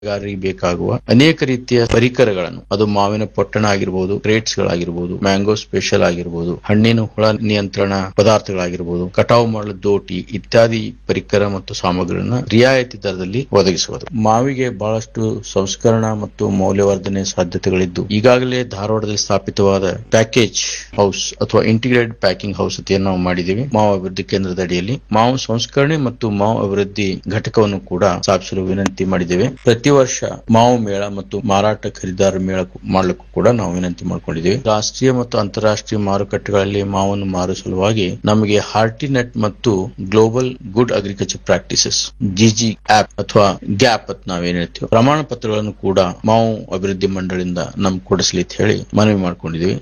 ಗಾರಿಗೆ ಬೇಕಾಗುವ ಅನೇಕ ರೀತಿಯ ಪರಿಕರಗಳನ್ನು ಅದು ಮಾವಿನ ಪೊಟ್ಟಣ ಆಗಿರ್ಬೋದು ಕ್ರೇಟ್ಸ್ ಗಳಾಗಿರ್ಬೋದು ಮ್ಯಾಂಗೋ ಸ್ಪೆಷಲ್ ಆಗಿರ್ಬೋದು ಹಣ್ಣಿನ ಹುಳ ನಿಯಂತ್ರಣ ಪದಾರ್ಥಗಳಾಗಿರ್ಬೋದು ಕಟಾವು ಮಾಡಲು ದೋಟಿ ಇತ್ಯಾದಿ ಪರಿಕರ ಮತ್ತು ಸಾಮಗ್ರಿಗಳನ್ನ ರಿಯಾಯಿತಿ ದರದಲ್ಲಿ ಒದಗಿಸುವುದು ಮಾವಿಗೆ ಬಹಳಷ್ಟು ಸಂಸ್ಕರಣ ಮತ್ತು ಮೌಲ್ಯವರ್ಧನೆ ಸಾಧ್ಯತೆಗಳಿದ್ದು ಈಗಾಗಲೇ ಧಾರವಾಡದಲ್ಲಿ ಸ್ಥಾಪಿತವಾದ ಪ್ಯಾಕೇಜ್ ಹೌಸ್ ಅಥವಾ ಇಂಟಿಗ್ರೇಟೆಡ್ ಪ್ಯಾಕಿಂಗ್ ಹೌಸ್ ಅಂತ ನಾವು ಮಾಡಿದ್ದೀವಿ ಮಾವು ಅಭಿವೃದ್ಧಿ ಕೇಂದ್ರದ ಅಡಿಯಲ್ಲಿ ಮಾವು ಸಂಸ್ಕರಣೆ ಮತ್ತು ಮಾವು ಅಭಿವೃದ್ಧಿ ಘಟಕವನ್ನು ಕೂಡ ಸ್ಥಾಪಿಸಲು ವಿನಂತಿ ಮಾಡಿದ್ದೇವೆ ಪ್ರತಿ ವರ್ಷ ಮಾವು ಮೇಳ ಮತ್ತು ಮಾರಾಟ ಖರೀದಾರ ಮೇಳ ಮಾಡಲಿಕ್ಕೂ ಕೂಡ ನಾವು ವಿನಂತಿ ಮಾಡಿಕೊಂಡಿದ್ದೇವೆ ರಾಷ್ಟ್ರೀಯ ಮತ್ತು ಅಂತಾರಾಷ್ಟ್ರೀಯ ಮಾರುಕಟ್ಟೆಗಳಲ್ಲಿ ಮಾವನ್ನು ಮಾರುವ ಸಲುವಾಗಿ ನಮಗೆ ಹಾರ್ಟಿನೆಟ್ ಮತ್ತು global good agriculture practices GG AP ಅಥವಾ ಗ್ಯಾಪ್ ಅಂತ ನಾವೇನ್ ಹೇಳ್ತೀವಿ ಪ್ರಮಾಣ ಪತ್ರಗಳನ್ನು ಕೂಡ ಮಾವು ಅಭಿವೃದ್ಧಿ ಮಂಡಳಿಯಿಂದ ನಮ್ ಕೊಡಿಸ್ಲಿ ಅಂತ ಹೇಳಿ ಮನವಿ ಮಾಡ್ಕೊಂಡಿದ್ದೀವಿ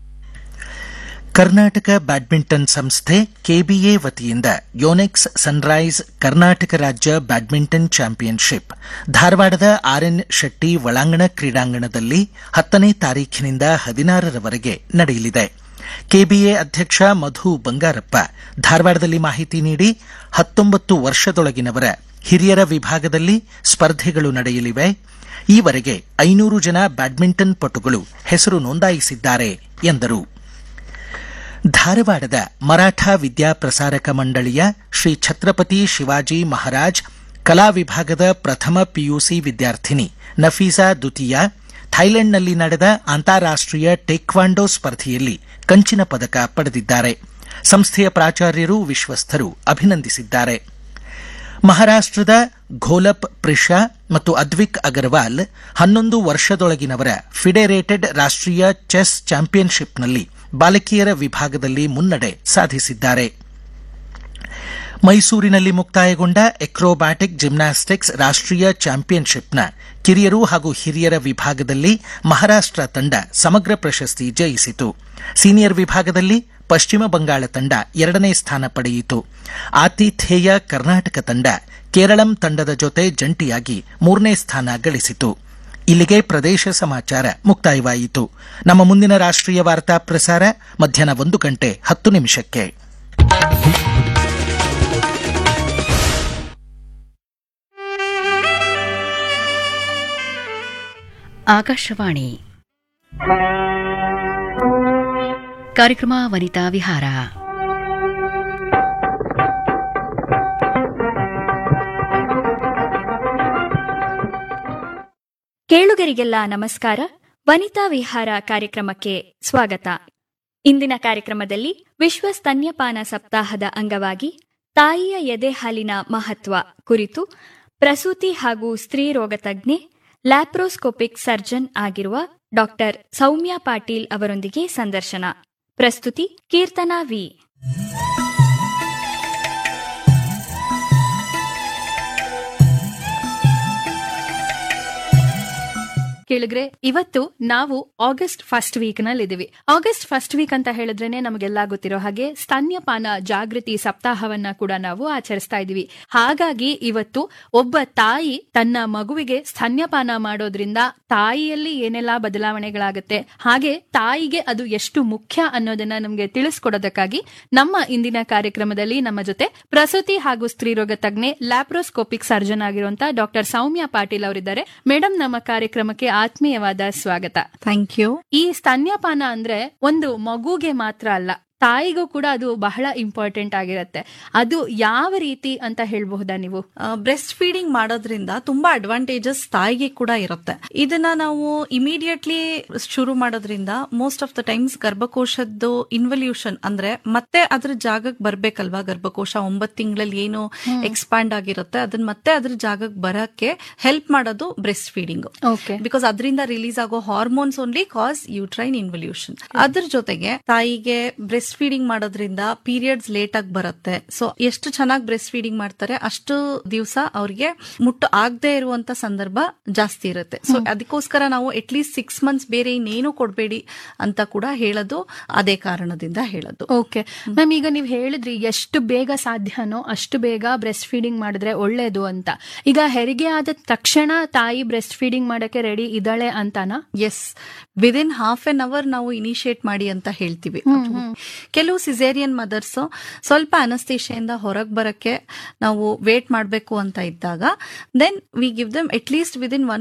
ಕರ್ನಾಟಕ ಬ್ಯಾಡ್ಮಿಂಟನ್ ಸಂಸ್ಥೆ ಕೆಬಿಎ ವತಿಯಿಂದ ಯೋನೆಕ್ಸ್ ಸನ್ರೈಸ್ ಕರ್ನಾಟಕ ರಾಜ್ಯ ಬ್ಯಾಡ್ಮಿಂಟನ್ ಚಾಂಪಿಯನ್ಶಿಪ್ ಧಾರವಾಡದ ಆರ್ಎನ್ ಶೆಟ್ಟಿ ಒಳಾಂಗಣ ಕ್ರೀಡಾಂಗಣದಲ್ಲಿ ಹತ್ತನೇ ತಾರೀಖಿನಿಂದ ಹದಿನಾರರವರೆಗೆ ನಡೆಯಲಿದೆ ಕೆಬಿಎ ಅಧ್ಯಕ್ಷ ಮಧು ಬಂಗಾರಪ್ಪ ಧಾರವಾಡದಲ್ಲಿ ಮಾಹಿತಿ ನೀಡಿ ಹತ್ತೊಂಬತ್ತು ವರ್ಷದೊಳಗಿನವರ ಹಿರಿಯರ ವಿಭಾಗದಲ್ಲಿ ಸ್ಪರ್ಧೆಗಳು ನಡೆಯಲಿವೆ ಈವರೆಗೆ ಐನೂರು ಜನ ಬ್ಯಾಡ್ಮಿಂಟನ್ ಪಟುಗಳು ಹೆಸರು ನೋಂದಾಯಿಸಿದ್ದಾರೆ ಎಂದರು ಧಾರವಾಡದ ಮರಾಠ ವಿದ್ಯಾಪ್ರಸಾರಕ ಮಂಡಳಿಯ ಶ್ರೀ ಛತ್ರಪತಿ ಶಿವಾಜಿ ಮಹಾರಾಜ್ ಕಲಾ ವಿಭಾಗದ ಪ್ರಥಮ ಪಿಯುಸಿ ವಿದ್ಯಾರ್ಥಿನಿ ನಫೀಸಾ ದುತಿಯಾ ಥೈಲೆಂಡ್ನಲ್ಲಿ ನಡೆದ ಅಂತಾರಾಷ್ಟೀಯ ಟೇಕ್ವಾಂಡೋ ಸ್ಪರ್ಧೆಯಲ್ಲಿ ಕಂಚಿನ ಪದಕ ಪಡೆದಿದ್ದಾರೆ ಸಂಸ್ಥೆಯ ಪ್ರಾಚಾರ್ಯರು ವಿಶ್ವಸ್ಥರು ಅಭಿನಂದಿಸಿದ್ದಾರೆ ಮಹಾರಾಷ್ಟದ ಘೋಲಪ್ ಪ್ರಿಷಾ ಮತ್ತು ಅದ್ವಿಕ್ ಅಗರ್ವಾಲ್ ಹನ್ನೊಂದು ವರ್ಷದೊಳಗಿನವರ ಫಿಡೆರೇಟೆಡ್ ರಾಷ್ಟೀಯ ಚೆಸ್ ಚಾಂಪಿಯನ್ಶಿಪ್ನಲ್ಲಿ ಬಾಲಕಿಯರ ವಿಭಾಗದಲ್ಲಿ ಮುನ್ನಡೆ ಸಾಧಿಸಿದ್ದಾರೆ ಮೈಸೂರಿನಲ್ಲಿ ಮುಕ್ತಾಯಗೊಂಡ ಎಕ್ರೋಬ್ಯಾಟಿಕ್ ಜಿಮ್ನಾಸ್ಟಿಕ್ಸ್ ರಾಷ್ಟೀಯ ಚಾಂಪಿಯನ್ಶಿಪ್ನ ಕಿರಿಯರು ಹಾಗೂ ಹಿರಿಯರ ವಿಭಾಗದಲ್ಲಿ ಮಹಾರಾಷ್ಟ ತಂಡ ಸಮಗ್ರ ಪ್ರಶಸ್ತಿ ಜಯಿಸಿತು ಸೀನಿಯರ್ ವಿಭಾಗದಲ್ಲಿ ಪಶ್ಚಿಮ ಬಂಗಾಳ ತಂಡ ಎರಡನೇ ಸ್ಥಾನ ಪಡೆಯಿತು ಆತಿಥೇಯ ಕರ್ನಾಟಕ ತಂಡ ಕೇರಳಂ ತಂಡದ ಜೊತೆ ಜಂಟಿಯಾಗಿ ಮೂರನೇ ಸ್ಥಾನ ಗಳಿಸಿತು ಇಲ್ಲಿಗೆ ಪ್ರದೇಶ ಸಮಾಚಾರ ಮುಕ್ತಾಯವಾಯಿತು ನಮ್ಮ ಮುಂದಿನ ರಾಷ್ಟೀಯ ವಾರ್ತಾ ಪ್ರಸಾರ ಮಧ್ಯಾಹ್ನ ಒಂದು ಗಂಟೆ ಹತ್ತು ನಿಮಿಷಕ್ಕೆ ಆಕಾಶವಾಣಿ ಕಾರ್ಯಕ್ರಮ ವನಿತಾ ವಿಹಾರ ಕೇಳುಗರಿಗೆಲ್ಲ ನಮಸ್ಕಾರ ವನಿತಾ ವಿಹಾರ ಕಾರ್ಯಕ್ರಮಕ್ಕೆ ಸ್ವಾಗತ ಇಂದಿನ ಕಾರ್ಯಕ್ರಮದಲ್ಲಿ ವಿಶ್ವ ಸ್ತನ್ಯಪಾನ ಸಪ್ತಾಹದ ಅಂಗವಾಗಿ ತಾಯಿಯ ಎದೆ ಹಾಲಿನ ಮಹತ್ವ ಕುರಿತು ಪ್ರಸೂತಿ ಹಾಗೂ ಸ್ತ್ರೀ ರೋಗ ತಜ್ಞೆ ಲ್ಯಾಪ್ರೋಸ್ಕೋಪಿಕ್ ಸರ್ಜನ್ ಆಗಿರುವ ಡಾಕ್ಟರ್ ಸೌಮ್ಯ ಪಾಟೀಲ್ ಅವರೊಂದಿಗೆ ಸಂದರ್ಶನ ಪ್ರಸ್ತುತಿ ಕೀರ್ತನಾ ವಿ ಕೇಳಿದ್ರೆ ಇವತ್ತು ನಾವು ಆಗಸ್ಟ್ ಫಸ್ಟ್ ವೀಕ್ ನಲ್ಲಿ ಇದೀವಿ ಆಗಸ್ಟ್ ಫಸ್ಟ್ ವೀಕ್ ಅಂತ ಹೇಳಿದ್ರೇನೆ ನಮಗೆಲ್ಲ ಗೊತ್ತಿರೋ ಹಾಗೆ ಸ್ತನ್ಯಪಾನ ಜಾಗೃತಿ ಸಪ್ತಾಹವನ್ನ ಕೂಡ ನಾವು ಆಚರಿಸ್ತಾ ಇದೀವಿ ಹಾಗಾಗಿ ಇವತ್ತು ಒಬ್ಬ ತಾಯಿ ತನ್ನ ಮಗುವಿಗೆ ಸ್ತನ್ಯಪಾನ ಮಾಡೋದ್ರಿಂದ ತಾಯಿಯಲ್ಲಿ ಏನೆಲ್ಲಾ ಬದಲಾವಣೆಗಳಾಗುತ್ತೆ ಹಾಗೆ ತಾಯಿಗೆ ಅದು ಎಷ್ಟು ಮುಖ್ಯ ಅನ್ನೋದನ್ನ ನಮ್ಗೆ ತಿಳಿಸ್ಕೊಡೋದಕ್ಕಾಗಿ ನಮ್ಮ ಇಂದಿನ ಕಾರ್ಯಕ್ರಮದಲ್ಲಿ ನಮ್ಮ ಜೊತೆ ಪ್ರಸೂತಿ ಹಾಗೂ ಸ್ತ್ರೀರೋಗ ತಜ್ಞೆ ಲ್ಯಾಪ್ರೋಸ್ಕೋಪಿಕ್ ಸರ್ಜನ್ ಆಗಿರುವಂತಹ ಡಾಕ್ಟರ್ ಸೌಮ್ಯ ಪಾಟೀಲ್ ಅವರಿದ್ದಾರೆ ಮೇಡಮ್ ನಮ್ಮ ಕಾರ್ಯಕ್ರಮಕ್ಕೆ ಆತ್ಮೀಯವಾದ ಸ್ವಾಗತ ಥ್ಯಾಂಕ್ ಯು ಈ ಸ್ತನ್ಯಪಾನ ಅಂದ್ರೆ ಒಂದು ಮಗುಗೆ ಮಾತ್ರ ಅಲ್ಲ ತಾಯಿಗೂ ಕೂಡ ಅದು ಬಹಳ ಇಂಪಾರ್ಟೆಂಟ್ ಆಗಿರುತ್ತೆ ಅದು ಯಾವ ರೀತಿ ಅಂತ ಹೇಳ್ಬಹುದಾ ನೀವು ಬ್ರೆಸ್ಟ್ ಫೀಡಿಂಗ್ ಮಾಡೋದ್ರಿಂದ ತುಂಬಾ ಅಡ್ವಾಂಟೇಜಸ್ ತಾಯಿಗೆ ಕೂಡ ಇರುತ್ತೆ ಇದನ್ನ ನಾವು ಇಮಿಡಿಯೇಟ್ಲಿ ಶುರು ಮಾಡೋದ್ರಿಂದ ಮೋಸ್ಟ್ ಆಫ್ ದ ಟೈಮ್ಸ್ ಗರ್ಭಕೋಶದ್ದು ಇನ್ವಲ್ಯೂಷನ್ ಅಂದ್ರೆ ಮತ್ತೆ ಅದ್ರ ಜಾಗಕ್ಕೆ ಬರ್ಬೇಕಲ್ವಾ ಗರ್ಭಕೋಶ ಒಂಬತ್ತು ತಿಂಗಳಲ್ಲಿ ಏನು ಎಕ್ಸ್ಪ್ಯಾಂಡ್ ಆಗಿರುತ್ತೆ ಅದನ್ನ ಮತ್ತೆ ಅದ್ರ ಜಾಗಕ್ಕೆ ಬರಕ್ಕೆ ಹೆಲ್ಪ್ ಮಾಡೋದು ಬ್ರೆಸ್ಟ್ ಫೀಡಿಂಗ್ ಓಕೆ ಬಿಕಾಸ್ ಅದರಿಂದ ರಿಲೀಸ್ ಆಗೋ hormones only cause uterine involution ಅದ್ರ ಜೊತೆಗೆ ತಾಯಿಗೆ ಬ್ರೆಸ್ಟ್ ಫೀಡಿಂಗ್ ಮಾಡೋದ್ರಿಂದ ಪೀರಿಯಡ್ಸ್ ಲೇಟ್ ಆಗಿ ಬರುತ್ತೆ ಸೊ ಎಷ್ಟು ಚೆನ್ನಾಗಿ ಬ್ರೆಸ್ಟ್ ಫೀಡಿಂಗ್ ಮಾಡ್ತಾರೆ ಅಷ್ಟು ದಿವಸ ಅವ್ರಿಗೆ ಮುಟ್ಟು ಆಗದೆ ಇರುವಂತ ಸಂದರ್ಭ ಜಾಸ್ತಿ ಇರುತ್ತೆ ಸೊ ಅದಕ್ಕೋಸ್ಕರ ನಾವು ಅಟ್ ಲೀಸ್ಟ್ ಸಿಕ್ಸ್ ಮಂತ್ಸ್ ಬೇರೆ ಇನ್ನೇನು ಕೊಡಬೇಡಿ ಅಂತ ಕೂಡ ಹೇಳೋದು ಅದೇ ಕಾರಣದಿಂದ ಹೇಳೋದು ಓಕೆ ಮ್ಯಾಮ್ ಈಗ ನೀವು ಹೇಳಿದ್ರಿ ಎಷ್ಟು ಬೇಗ ಸಾಧ್ಯನೋ ಅಷ್ಟು ಬೇಗ ಬ್ರೆಸ್ಟ್ ಫೀಡಿಂಗ್ ಮಾಡಿದ್ರೆ ಒಳ್ಳೇದು ಅಂತ ಈಗ ಹೆರಿಗೆ ಆದ ತಕ್ಷಣ ತಾಯಿ ಬ್ರೆಸ್ಟ್ ಫೀಡಿಂಗ್ ಮಾಡಕ್ಕೆ ರೆಡಿ ಇದ್ದಾಳೆ ಅಂತಾನಾ S within half an hour ನಾವು ಇನಿಶಿಯೇಟ್ ಮಾಡಿ ಅಂತ ಹೇಳ್ತೀವಿ ಕೆಲವು ಸಿಸೇರಿಯನ್ ಮದರ್ಸ್ ಸ್ವಲ್ಪ ಅನಸ್ತೇಶಿಯಿಂದ ಹೊರಗೆ ಬರಕ್ಕೆ ನಾವು ವೇಟ್ ಮಾಡಬೇಕು ಅಂತ ಇದ್ದಾಗ then we give them at least within one